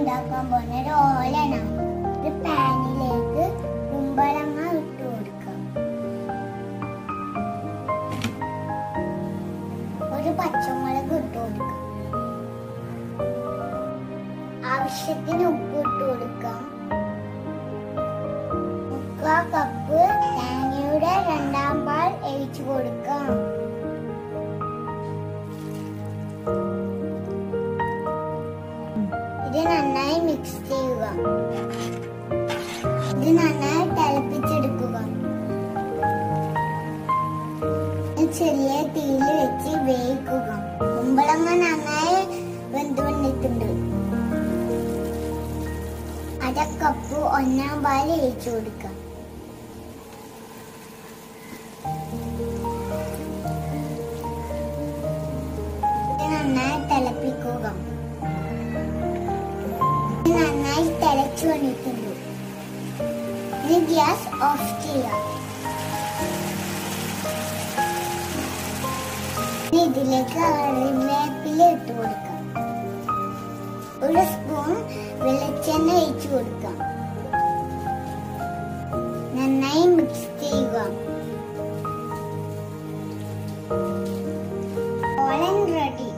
ഉണ്ടാക്കാൻ പോകുന്ന ഒരു ഓലാണ് ഒരു പാനിലേക്ക് കുമ്പളങ്ങ ഇട്ട് കൊടുക്കാം ഒരു പച്ചമുളക് ഇട്ട് കൊടുക്കാം ആവശ്യത്തിന് ഉപ്പ് ഇട്ട് കൊടുക്കാം മുക്കാ കപ്പ് തേങ്ങയുടെ രണ്ടാം പാൽ ഒഴിച്ചു കൊടുക്കാം ഇത് നന്നായി മിക്സ് ചെയ്യുക ഇത് നന്നായി തിളപ്പിച്ചെടുക്കുക ഇത് ചെറിയ തീയിൽ വെച്ച് വേവിക്കുക കുമ്പളങ്ങ നന്നായി വെന്ത് വന്നിട്ടുണ്ട് അര കപ്പ് ഒന്നാം പാൽ ഒഴിച്ചു കൊടുക്കാം ഇത് നന്നായി തിളപ്പിക്കുക ഇത് നന്നായി തിളച്ചു വന്നിട്ടുണ്ട് ഇനി ഗ്യാസ് ഓഫ് ചെയ്യാം ഇനി ഇതിലേക്ക് കറിവേപ്പില ഇട്ട് കൊടുക്കാം ഒരു സ്പൂൺ വെളിച്ചെണ്ണ ഒഴിച്ചു കൊടുക്കാം നന്നായി മിക്സ് ചെയ്യുക ഓളൻ റെഡി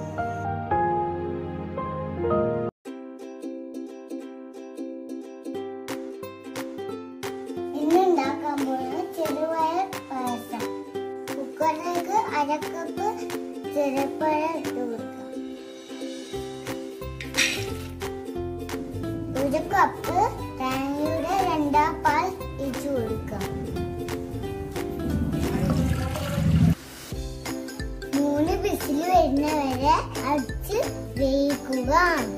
ഇന്ന് ഉണ്ടാക്കാൻ പോകുന്നത് ചെറുപയർ പായസം കുക്കറിലേക്ക് അരക്കപ്പ് ചെറുപയർ ഇട്ട് കൊടുക്കാം ഒരു കപ്പ് തേങ്ങയുടെ രണ്ടാം പാൽ ഇട്ട് കൊടുക്കാം മൂന്ന് വിസിൽ വരുന്നവരെ അടിച്ച് വേവിക്കുക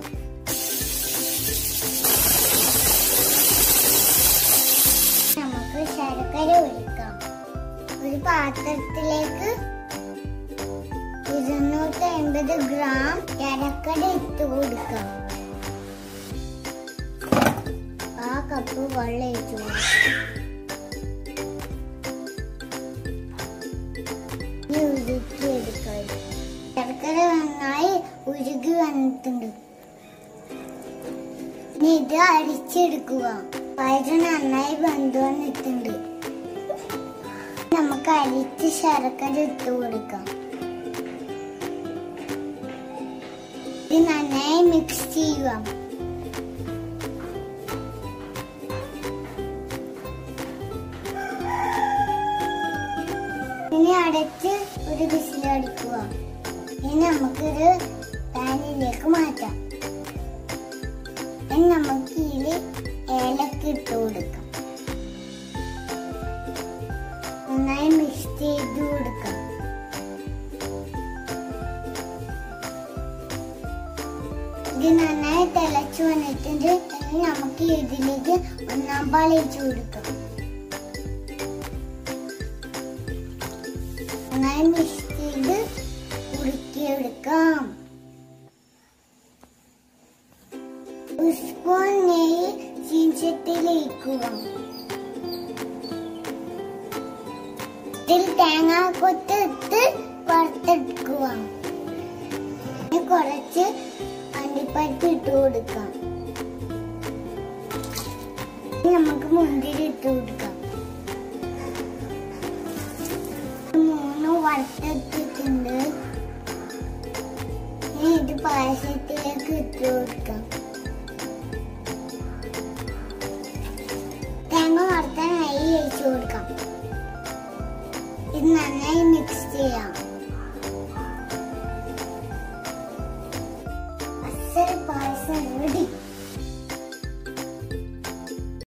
നമുക്ക് ശർക്കര ഒഴിക്കാം ഒരു പാത്രത്തിലേക്ക് ഇരുന്നൂറ്റി അമ്പത് ഗ്രാം ശർക്കര ഇട്ട് കൊടുക്കാം ആ കപ്പ് വെള്ളം ഒഴിച്ചു കൊടുക്കാം ഇനി ഉരുക്കി എടുക്കാം ശർക്കര നന്നായി ഉരുകി വന്നിട്ടുണ്ട് ഇനി ഇത് അരിച്ചെടുക്കുക പായസം നന്നായി വെന്ത് വന്നിട്ടുണ്ട് നമുക്ക് അരിച്ച് ശർക്കര ഇട്ട് കൊടുക്കാം ഇത് നന്നായി മിക്സ് ചെയ്യുക ഇനി അടച്ച് ഒരു വിസിൽ അടിക്കുക ഇനി നമുക്കൊരു പാനിലേക്ക് മാറ്റാം ഇനി നമുക്ക് ഇതിൽ ഏലക്ക ഇട്ട് കൊടുക്കാം നന്നായി മിക്സ് ചെയ്ത് കൊടുക്കാം ഇത് നന്നായി തിളച്ചു വന്നിട്ടുണ്ട് ഇനി നമുക്ക് ഇതിലേക്ക് ഒന്നാം പാൽ ഒഴിച്ചു കൊടുക്കാം നന്നായി മിക്സ് ചെയ്ത് ഉരുക്കിയെടുക്കാം ഒരു സ്പൂൺ നെയ്യ് ചീൻചട്ടിയിലേക്കുക ഇതിൽ തേങ്ങ കൊത്ത് ഇട്ട് വറുത്തെടുക്കുക ഇനി കുറച്ച് അണ്ടിപ്പരിപ്പ് ഇട്ട് കൊടുക്കാം ഇനി നമുക്ക് മുന്തിരി ഇട്ട് കൊടുക്കാം മൂന്ന് വറുത്തെടുത്തിട്ടുണ്ട് ഇനി ഇത് പായസത്തിലേക്ക് ഇട്ട് കൊടുക്കാം തേങ്ങ വറുത്താൻ അരി ഒഴിച്ചു കൊടുക്കാം ഇത് നന്നായി മിക്സ് ചെയ്യാം